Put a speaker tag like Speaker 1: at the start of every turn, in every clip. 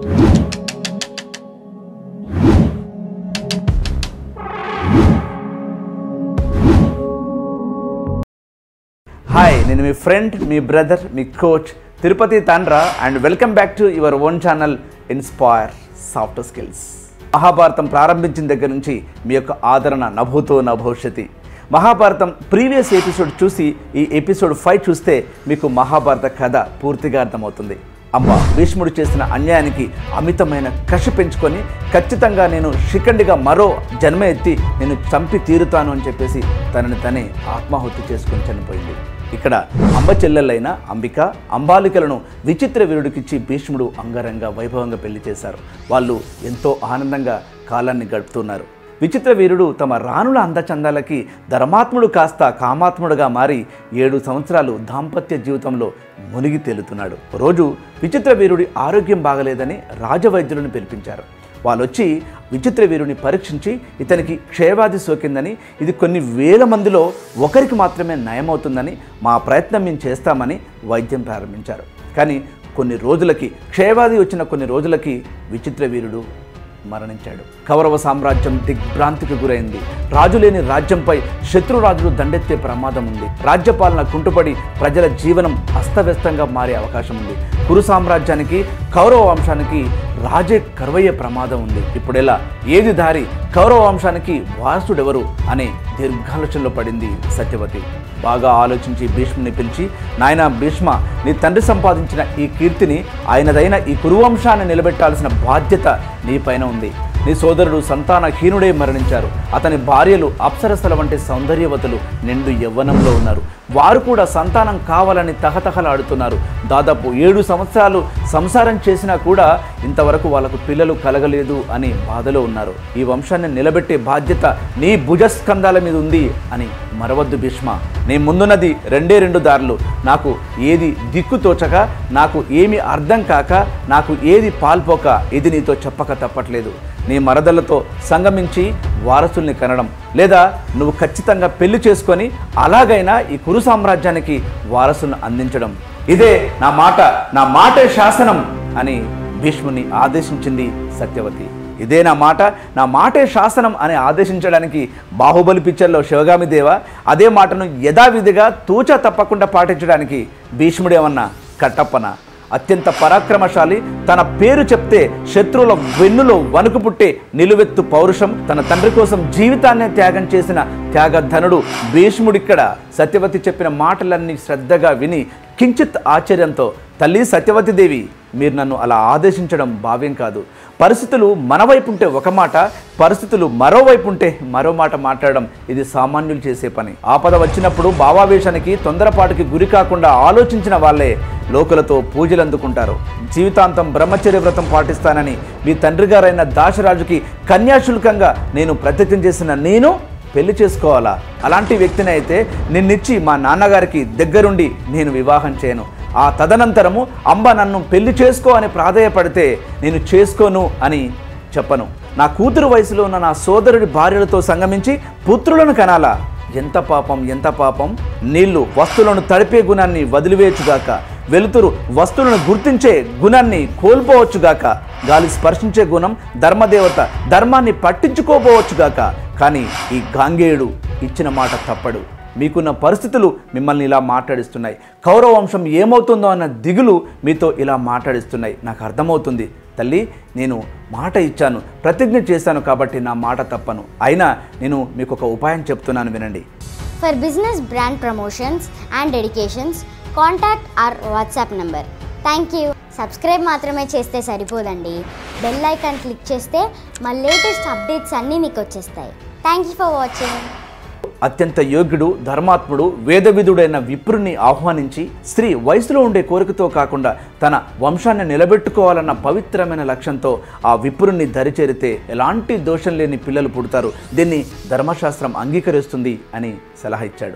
Speaker 1: Hi నేను మీ friend మీ బ్రదర్ మీ coach Tirupati Tandra and welcome back to your own channel inspire soft skills Mahabharatam ప్రారంభించిన దగ్గర నుంచి మీ యొక్క ఆదరణ నభూతో నా భవిష్యతి మహాభారతం ప్రీవియస్ ఎపిసోడ్ చూసి ఈ ఎపిసోడ్ ఫైవ్ చూస్తే మీకు మహాభారత కథ పూర్తిగా అర్థమవుతుంది అమ్మ భీష్ముడు చేసిన అన్యాయానికి అమితమైన కష పెంచుకొని ఖచ్చితంగా నేను శిఖండిగా మరో జన్మ ఎత్తి నేను చంపి తీరుతాను అని చెప్పేసి తనని తనే ఆత్మాహుతి చేసుకొని చనిపోయింది ఇక్కడ అంబ చెల్లెలైన అంబిక అంబాలికలను విచిత్ర వీరుడికిచ్చి భీష్ముడు అంగరంగ వైభవంగా పెళ్లి చేశారు వాళ్ళు ఎంతో ఆనందంగా కాలాన్ని గడుపుతున్నారు విచిత్ర వీరుడు తమ రాణుల అందచందాలకి ధర్మాత్ముడు కాస్త కామాత్ముడుగా మారి ఏడు సంవత్సరాలు దాంపత్య జీవితంలో మునిగి తేలుతున్నాడు రోజు విచిత్ర వీరుడి ఆరోగ్యం బాగలేదని రాజవైద్యులను పిలిపించారు వాళ్ళు వచ్చి విచిత్ర వీరుని పరీక్షించి ఇతనికి క్షయవ్యాధి సోకిందని ఇది కొన్ని వేల మందిలో ఒకరికి మాత్రమే నయమవుతుందని మా ప్రయత్నం మేము చేస్తామని వైద్యం ప్రారంభించారు కానీ కొన్ని రోజులకి క్షయవ్యాధి వచ్చిన కొన్ని రోజులకి విచిత్ర వీరుడు మరణించాడు కౌరవ సామ్రాజ్యం దిగ్భ్రాంతికి గురైంది రాజు లేని రాజ్యంపై శత్రురాజులు దండెత్తే ప్రమాదం ఉంది రాజ్యపాలన కుంటుపడి ప్రజల జీవనం అస్తవ్యస్తంగా మారే అవకాశం ఉంది కురు సామ్రాజ్యానికి కౌరవ వంశానికి రాజే కరువయ్యే ప్రమాదం ఉంది ఇప్పుడెలా ఏది దారి కౌరవ వంశానికి వారసుడెవరు అనే దీర్ఘాలోచనలో పడింది సత్యవతి బాగా ఆలోచించి భీష్ముని పిలిచి నాయన భీష్మ నీ తండ్రి సంపాదించిన ఈ కీర్తిని ఆయనదైన ఈ కురువంశాన్ని నిలబెట్టాల్సిన బాధ్యత నీపైన ఉంది నీ సోదరుడు సంతానహీనుడే మరణించారు అతని భార్యలు అప్సరసల వంటి సౌందర్యవతులు నిండు యవ్వనంలో ఉన్నారు వారు కూడా సంతానం కావాలని తహతహలాడుతున్నారు దాదాపు ఏడు సంవత్సరాలు సంసారం చేసినా కూడా ఇంతవరకు వాళ్ళకు పిల్లలు కలగలేదు అని బాధలో ఉన్నారు ఈ వంశాన్ని నిలబెట్టే బాధ్యత నీ భుజస్కంధాల మీద ఉంది అని మరవద్దు భీష్మ నీ ముందున్నది రెండే రెండు దారులు నాకు ఏది దిక్కు తోచక నాకు ఏమి అర్థం కాక నాకు ఏది పాల్పోక ఇది నీతో చెప్పక తప్పట్లేదు నీ మరదలతో సంగమించి వారసుల్ని కనడం లేదా నువ్వు ఖచ్చితంగా పెళ్లి చేసుకొని అలాగైనా ఈ కురు సామ్రాజ్యానికి వారసులను అందించడం ఇదే నా మాట నా మాటే శాసనం అని భీష్ముని ఆదేశించింది సత్యవతి ఇదే నా మాట నా మాటే శాసనం అని ఆదేశించడానికి బాహుబలి పిక్చర్లో శివగామి దేవ అదే మాటను యథావిధిగా తూచా తప్పకుండా పాటించడానికి భీష్ముడేమన్నా కట్టప్పన అత్యంత పరాక్రమశాలి తన పేరు చెప్తే శత్రువుల వెన్నులో వణుకు పుట్టే నిలువెత్తు పౌరుషం తన తండ్రి కోసం జీవితాన్నే త్యాగం చేసిన త్యాగధనుడు భీష్ముడిక్కడ సత్యవతి చెప్పిన మాటలన్నీ శ్రద్ధగా విని కించిత్ ఆశ్చర్యంతో తల్లి సత్యవతి దేవి మీరు నన్ను అలా ఆదేశించడం భావ్యం కాదు పరిస్థితులు మన వైపు ఉంటే ఒక మాట పరిస్థితులు మరోవైపు ఉంటే మరో మాట మాట్లాడడం ఇది సామాన్యులు చేసే పని ఆపద వచ్చినప్పుడు భావావేశానికి తొందరపాటుకి గురి కాకుండా ఆలోచించిన వాళ్ళే లోకులతో పూజలు అందుకుంటారు జీవితాంతం బ్రహ్మచర్య వ్రతం పాటిస్తానని మీ తండ్రి గారైన దాశరాజుకి కన్యాశుల్కంగా నేను ప్రతిజ్ఞ చేసిన నేను పెళ్లి చేసుకోవాలా అలాంటి వ్యక్తిని అయితే నిన్నిచ్చి మా నాన్నగారికి దగ్గరుండి నేను వివాహం చేయను ఆ తదనంతరము అంబ నన్ను పెళ్లి చేసుకో అని ప్రాధేయపడితే నేను చేసుకోను అని చెప్పను నా కూతురు వయసులో ఉన్న నా సోదరుడి భార్యలతో సంగమించి పుత్రులను కనాలా ఎంత పాపం ఎంత పాపం నీళ్లు వస్తువులను తడిపే గుణాన్ని వదిలివేయచ్చుగాక వెలుతురు వస్తువులను గుర్తించే గుణాన్ని కోల్పోవచ్చుగాక గాలి స్పర్శించే గుణం ధర్మదేవత ధర్మాన్ని పట్టించుకోపోవచ్చుగాక కానీ ఈ గాంగేయుడు ఇచ్చిన మాట తప్పడు మీకున్న పరిస్థితులు మిమ్మల్ని ఇలా మాట్లాడిస్తున్నాయి కౌరవ వంశం ఏమవుతుందో అన్న దిగులు మీతో ఇలా మాట్లాడిస్తున్నాయి నాకు అర్థమవుతుంది తల్లి నేను మాట ఇచ్చాను ప్రతిజ్ఞ చేశాను కాబట్టి నా మాట తప్పను అయినా నేను మీకు ఒక ఉపాయం చెప్తున్నాను వినండి
Speaker 2: For business brand promotions and dedications, contact our WhatsApp number. Thank you subscribe మాత్రమే చేస్తే సరిపోదండి బెల్ ఐకాన్ క్లిక్ చేస్తే మా లేటెస్ట్ అప్డేట్స్ అన్నీ మీకు వచ్చేస్తాయి థ్యాంక్ యూ ఫర్ వాచింగ్
Speaker 1: అత్యంత యోగ్యుడు ధర్మాత్ముడు వేదవిధుడైన విప్రుని ఆహ్వానించి స్త్రీ వయసులో ఉండే కోరికతో కాకుండా తన వంశాన్ని నిలబెట్టుకోవాలన్న పవిత్రమైన లక్ష్యంతో ఆ విప్రుని దరిచేరితే ఎలాంటి దోషం లేని పిల్లలు పుడతారు దీన్ని ధర్మశాస్త్రం అంగీకరిస్తుంది అని సలహా ఇచ్చాడు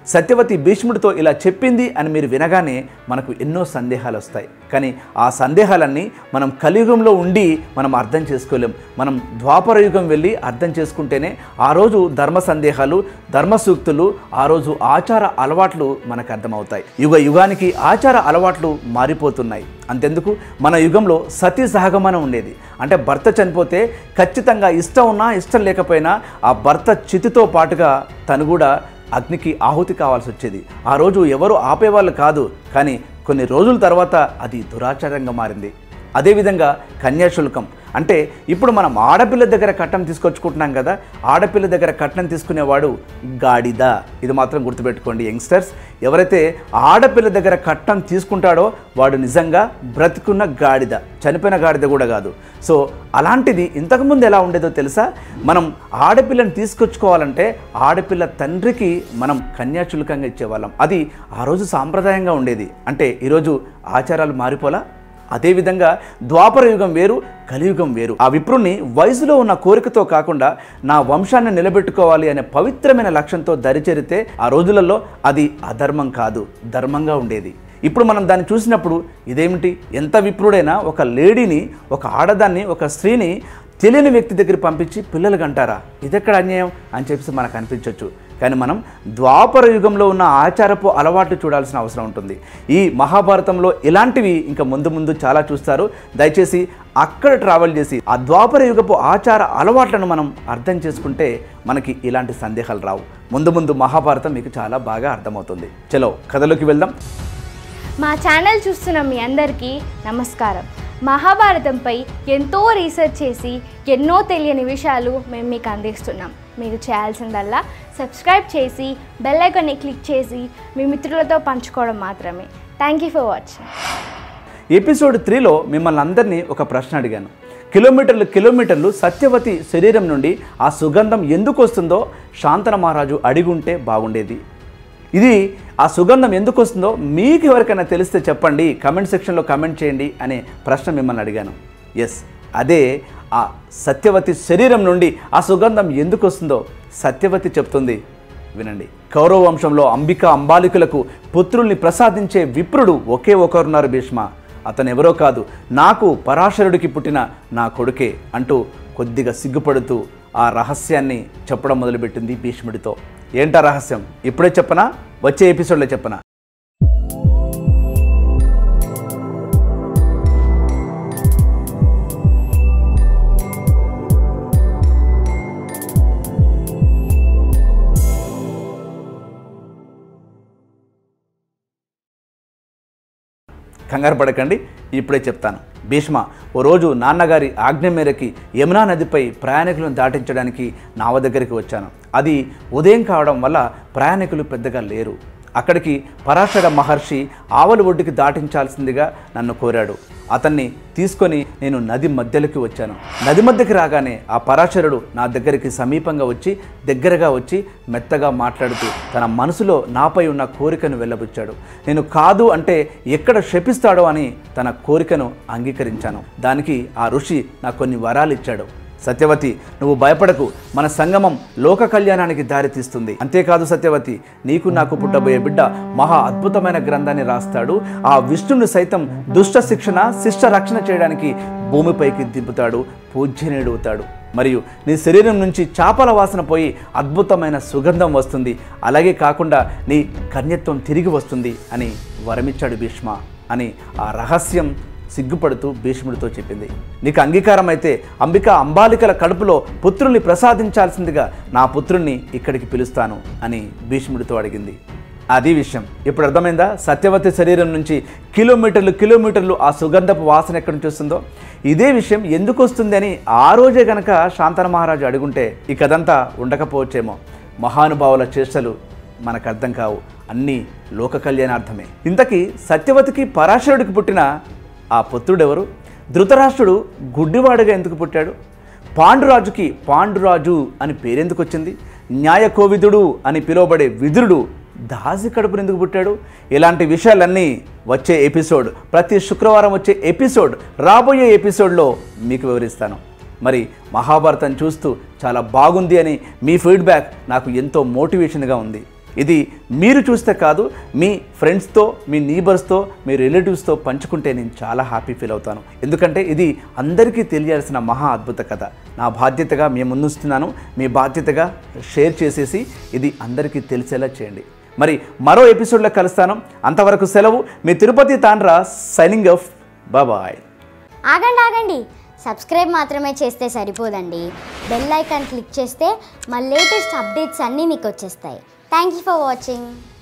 Speaker 1: సత్యవతి భీష్ముడితో ఇలా చెప్పింది అని మీరు వినగానే మనకు ఎన్నో సందేహాలు వస్తాయి కానీ ఆ సందేహాలన్నీ మనం కలియుగంలో ఉండి మనం అర్థం చేసుకోలేం మనం ద్వాపర యుగం వెళ్ళి అర్థం చేసుకుంటేనే ఆ రోజు ధర్మ సందేహాలు ధర్మ సూక్తులు ఆ రోజు ఆచార అలవాట్లు మనకు అర్థమవుతాయి యుగ యుగానికి ఆచార అలవాట్లు మారిపోతున్నాయి అంతెందుకు మన యుగంలో సతీ సహగమనం ఉండేది అంటే భర్త చనిపోతే ఖచ్చితంగా ఇష్టం ఉన్నా ఇష్టం లేకపోయినా ఆ భర్త చితితో పాటుగా తను కూడా అగ్నికి ఆహుతి కావాల్సి వచ్చేది ఆ రోజు ఎవరు ఆపేవాళ్ళు కాదు కానీ కొన్ని రోజుల తర్వాత అది దురాచారంగా మారింది అదేవిధంగా కన్యాశుల్కం అంటే ఇప్పుడు మనం ఆడపిల్ల దగ్గర కట్నం తీసుకొచ్చుకుంటున్నాం కదా ఆడపిల్ల దగ్గర కట్నం తీసుకునేవాడు గాడిద ఇది మాత్రం గుర్తుపెట్టుకోండి యంగ్స్టర్స్ ఎవరైతే ఆడపిల్ల దగ్గర కట్నం తీసుకుంటాడో వాడు నిజంగా బ్రతికున్న గాడిద చనిపోయిన గాడిద కూడా కాదు సో అలాంటిది ఇంతకుముందు ఎలా ఉండేదో తెలుసా మనం ఆడపిల్లని తీసుకొచ్చుకోవాలంటే ఆడపిల్ల తండ్రికి మనం కన్యాశుల్కంగా ఇచ్చేవాళ్ళం అది ఆ రోజు సాంప్రదాయంగా ఉండేది అంటే ఈరోజు ఆచారాలు మారిపోలా అదేవిధంగా ద్వాపర యుగం వేరు కలియుగం వేరు ఆ విప్రుణ్ణి వయసులో ఉన్న కోరికతో కాకుండా నా వంశాన్ని నిలబెట్టుకోవాలి అనే పవిత్రమైన లక్ష్యంతో దరిచేరితే ఆ రోజులలో అది అధర్మం కాదు ధర్మంగా ఉండేది ఇప్పుడు మనం దాన్ని చూసినప్పుడు ఇదేమిటి ఎంత విప్రుడైనా ఒక లేడీని ఒక ఆడదాన్ని ఒక స్త్రీని తెలియని వ్యక్తి దగ్గర పంపించి పిల్లలు కంటారా ఇదెక్కడ అన్యాయం అని చెప్పేసి మనకు అనిపించవచ్చు కానీ మనం ద్వాపర యుగంలో ఉన్న ఆచారపు అలవాట్లు చూడాల్సిన అవసరం ఉంటుంది ఈ మహాభారతంలో ఇలాంటివి ఇంకా ముందు ముందు చాలా చూస్తారు దయచేసి అక్కడ ట్రావెల్ చేసి ఆ ద్వాపర యుగపు ఆచార అలవాట్లను మనం అర్థం చేసుకుంటే మనకి ఇలాంటి సందేహాలు రావు ముందు ముందు మహాభారతం మీకు చాలా బాగా అర్థమవుతుంది చలో కథలోకి వెళ్దాం
Speaker 3: మా ఛానల్ చూస్తున్న మీ అందరికీ నమస్కారం మహాభారతంపై ఎంతో రీసెర్చ్ చేసి ఎన్నో తెలియని విషయాలు మేము మీకు అందిస్తున్నాం మీరు చేయాల్సిందల్లా సబ్స్క్రైబ్ చేసి బెల్ ఐకాన్ని క్లిక్ చేసి మీ మిత్రులతో పంచుకోవడం మాత్రమే thank you for watching
Speaker 1: episode త్రీలో మిమ్మల్ని అందరినీ ఒక ప్రశ్న అడిగాను కిలోమీటర్లు కిలోమీటర్లు సత్యవతి శరీరం నుండి ఆ సుగంధం ఎందుకు వస్తుందో శాంతన మహారాజు అడిగుంటే బాగుండేది ఇది ఆ సుగంధం ఎందుకు వస్తుందో మీకు ఎవరికైనా తెలిస్తే చెప్పండి కమెంట్ సెక్షన్లో కమెంట్ చేయండి అనే ప్రశ్న మిమ్మల్ని అడిగాను ఎస్ అదే ఆ సత్యవతి శరీరం నుండి ఆ సుగంధం ఎందుకు వస్తుందో సత్యవతి చెప్తుంది వినండి కౌరవ వంశంలో అంబిక అంబాలికులకు పుత్రుల్ని ప్రసాదించే విప్రుడు ఒకే ఒకరున్నారు భీష్మ అతను ఎవరో కాదు నాకు పరాశరుడికి పుట్టిన నా కొడుకే అంటూ కొద్దిగా సిగ్గుపడుతూ ఆ రహస్యాన్ని చెప్పడం మొదలుపెట్టింది భీష్ముడితో ఏంటా రహస్యం ఇప్పుడే చెప్పనా వచ్చే ఎపిసోడ్లో చెప్పనా కంగారు పడకండి ఇప్పుడే చెప్తాను భీష్మ ఓ రోజు నాన్నగారి ఆజ్ఞ మేరకి యమునా నదిపై ప్రయాణికులను దాటించడానికి నావ దగ్గరికి వచ్చాను అది ఉదయం కావడం వల్ల ప్రయాణికులు పెద్దగా లేరు అక్కడికి పరాశర మహర్షి ఆవలి ఒడ్డుకి దాటించాల్సిందిగా నన్ను కోరాడు అతన్ని తీసుకొని నేను నది మధ్యలోకి వచ్చాను నది మధ్యకి రాగానే ఆ పరాశరుడు నా దగ్గరికి సమీపంగా వచ్చి దగ్గరగా వచ్చి మెత్తగా మాట్లాడుతూ తన మనసులో నాపై ఉన్న కోరికను వెళ్ళబుచ్చాడు నేను కాదు అంటే ఎక్కడ శపిస్తాడో అని తన కోరికను అంగీకరించాను దానికి ఆ ఋషి నాకు కొన్ని వరాలు ఇచ్చాడు సత్యవతి నువ్వు భయపడకు మన సంగమం లోక కళ్యాణానికి దారితీస్తుంది అంతేకాదు సత్యవతి నీకు నాకు పుట్టబోయే బిడ్డ మహా అద్భుతమైన గ్రంథాన్ని రాస్తాడు ఆ విష్ణుని సైతం దుష్ట శిక్షణ శిష్ట రక్షణ చేయడానికి భూమిపైకి దింపుతాడు పూజ్యనేడుతాడు మరియు నీ శరీరం నుంచి చాపల వాసన పోయి అద్భుతమైన సుగంధం వస్తుంది అలాగే కాకుండా నీ కన్యత్వం తిరిగి వస్తుంది అని వరమిచ్చాడు భీష్మ అని ఆ రహస్యం సిగ్గుపడుతూ భీష్ముడితో చెప్పింది నీకు అంగీకారం అయితే అంబిక అంబాలికల కడుపులో పుత్రుల్ని ప్రసాదించాల్సిందిగా నా పుత్రుణ్ణి ఇక్కడికి పిలుస్తాను అని భీష్ముడితో అడిగింది అది విషయం ఇప్పుడు అర్థమైందా సత్యవతి శరీరం నుంచి కిలోమీటర్లు కిలోమీటర్లు ఆ సుగంధపు వాసన ఎక్కడి నుంచి వస్తుందో ఇదే విషయం ఎందుకు వస్తుంది అని ఆ రోజే గనక శాంతన మహారాజు అడుగుంటే ఈ కథంతా ఉండకపోవచ్చేమో మహానుభావుల చేష్టలు మనకు అర్థం కావు అన్నీ లోక కళ్యాణార్థమే ఇంతకీ సత్యవతికి పరాశరుడికి పుట్టిన ఆ పుత్రుడెవరు ధృతరాష్ట్రుడు గుడ్డివాడుగా ఎందుకు పుట్టాడు పాండురాజుకి పాండురాజు అని పేరెందుకు వచ్చింది న్యాయ కోవిదుడు అని పిలువబడే విదురుడు దాసి కడుపుని ఎందుకు పుట్టాడు ఇలాంటి విషయాలన్నీ వచ్చే ఎపిసోడ్ ప్రతి శుక్రవారం వచ్చే ఎపిసోడ్ రాబోయే ఎపిసోడ్లో మీకు వివరిస్తాను మరి మహాభారతం చూస్తూ చాలా బాగుంది అని మీ ఫీడ్బ్యాక్ నాకు ఎంతో మోటివేషన్గా ఉంది ఇది మీరు చూస్తే కాదు మీ ఫ్రెండ్స్తో మీ నీబర్స్తో మీ రిలేటివ్స్తో పంచుకుంటే నేను చాలా హ్యాపీ ఫీల్ అవుతాను ఎందుకంటే ఇది అందరికీ తెలియాల్సిన మహా అద్భుత కథ నా బాధ్యతగా మేము ముందుస్తున్నాను మీ బాధ్యతగా షేర్ చేసేసి ఇది అందరికీ తెలిసేలా చేయండి మరి మరో ఎపిసోడ్లో కలుస్తాను అంతవరకు సెలవు మీ Tirupati Tandra signing off bye
Speaker 2: ఆగండి ఆగండి సబ్స్క్రైబ్ మాత్రమే చేస్తే సరిపోదండి బెల్ ఐకాన్ క్లిక్ చేస్తే మా లేటెస్ట్ అప్డేట్స్ అన్నీ మీకు వచ్చేస్తాయి థ్యాంక్ యూ ఫర్ వాచింగ్